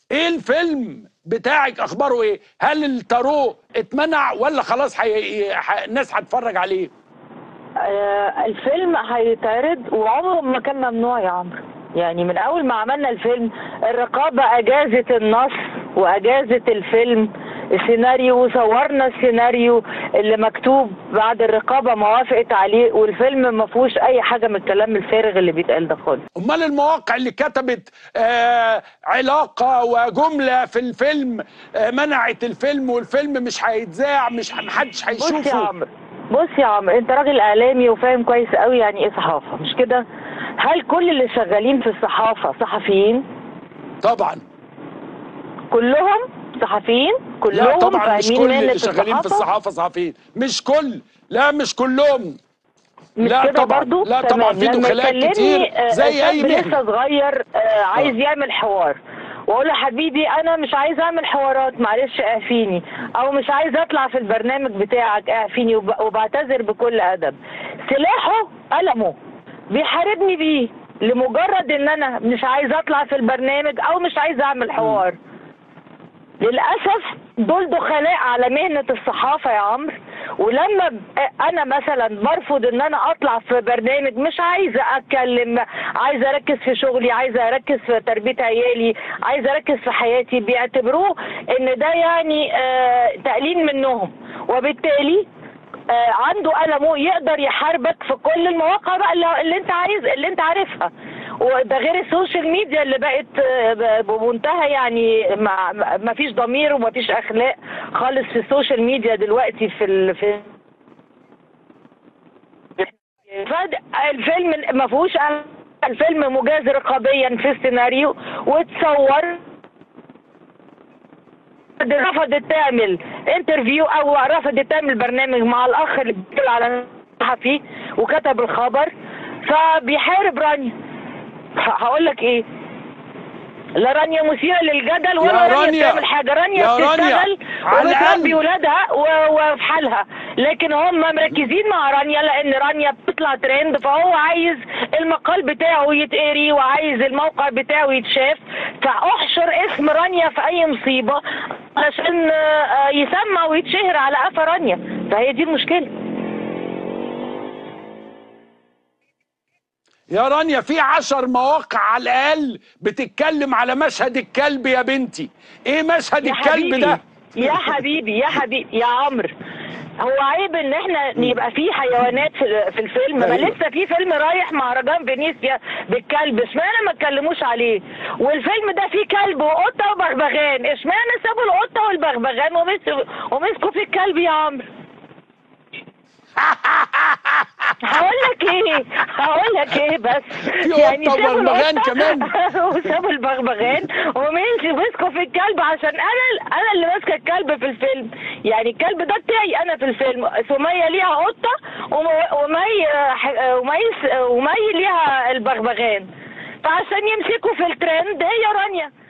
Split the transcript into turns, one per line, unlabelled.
ايه الفيلم بتاعك اخباره ايه هل التارو اتمنع ولا خلاص حي... ح... الناس هتتفرج عليه
آه الفيلم هيتعرض وعمره ما كان ممنوع يا عمرو يعني من اول ما عملنا الفيلم الرقابه اجازت النص واجازت الفيلم السيناريو وصورنا السيناريو اللي مكتوب بعد الرقابه ما وافقت عليه والفيلم ما فيهوش اي حاجه من الكلام الفارغ اللي بيتقال ده خالص
امال المواقع اللي كتبت آه علاقه وجمله في الفيلم آه منعت الفيلم والفيلم مش هيتذاع مش محدش
بص يا
هيشوفه
عمرو بص يا عمرو انت راجل اعلامي وفاهم كويس قوي يعني ايه صحافه مش كده هل كل اللي شغالين في الصحافه صحفيين
طبعا
كلهم صحفيين كلهم
لا طبعا مش
فاهمين
كل
مهنة
اللي شغالين في الصحافه صحفيين مش كل لا مش كلهم
مش
لا
كده
طبعا
برضو
لا طبعا
تمام.
في
لما
دخلاء
يكلمني،
كتير
آه،
زي اي
شاب
مهنه
لسه صغير آه، عايز يعمل حوار واقول له حبيبي انا مش عايز اعمل حوارات معلش اعفيني او مش عايز اطلع في البرنامج بتاعك اعفيني وب- وبعتذر بكل ادب سلاحه قلمه بيحاربني بيه لمجرد ان انا مش عايز اطلع في البرنامج او مش عايز اعمل حوار للاسف دول دخلاء على مهنه الصحافه يا عمرو ولما ب- انا مثلا برفض ان انا اطلع في برنامج مش عايزه اتكلم عايزه اركز في شغلي عايزه اركز في تربيه عيالي عايزه اركز في حياتي بيعتبروه ان ده يعني آه تقليل منهم وبالتالي آه عنده قلمه يقدر يحاربك في كل المواقع بقى اللي, اللي انت عايز اللي انت عارفها وده غير السوشيال ميديا اللي بقت آه، ب- بمنتهى يعني ما ما فيش ضمير وما فيش اخلاق خالص في السوشيال ميديا دلوقتي في ال... في فالفيلم ما فيهوش الفيلم مجاز رقابيا في السيناريو واتصور رفضت تعمل انترفيو او رفضت تعمل برنامج مع الاخ اللي بيقول على الصحفي وكتب الخبر فبيحارب رانيا ه- هقول لك ايه لا رانيا مثيرة للجدل ولا
يا
رانيا,
رانيا،
بتعمل حاجة رانيا
يا رانيا،
بتشتغل
على
وبتربي
الأقل.
ولادها و- وفي حالها لكن هم مركزين مع رانيا لان رانيا بتطلع ترند فهو عايز المقال بتاعه يتقري وعايز الموقع بتاعه يتشاف فاحشر اسم رانيا في اي مصيبة عشان آه، يسمع ويتشهر على قفا رانيا فهي دي المشكلة
يا رانيا في عشر مواقع على الاقل بتتكلم على مشهد الكلب يا بنتي ايه مشهد
يا
الكلب
حبيبي
ده
يا حبيبي يا حبيبي يا عمرو هو عيب ان احنا يبقى في حيوانات في في الفيلم ما
أيوة.
لسه في فيلم رايح مهرجان فينيسيا بالكلب اشمعنى ما اتكلموش عليه والفيلم ده فيه كلب وقطه وبغبغان اشمعنى سابوا القطه والبغبغان ومسكوا ومسكوا في الكلب يا عمرو هقول لك ايه هقول لك ايه بس
في قطة
سابوا
وبغبغان
القطة
كمان.
وسابوا البغبغان ومسكوا مسكوا في الكلب عشان انا انا اللي ماسكه الكلب في الفيلم يعني الكلب ده بتاعي انا في الفيلم سميه ليها قطه وم- ومي ومي ومي ليها البغبغان فعشان يمسكوا في الترند هي رانيا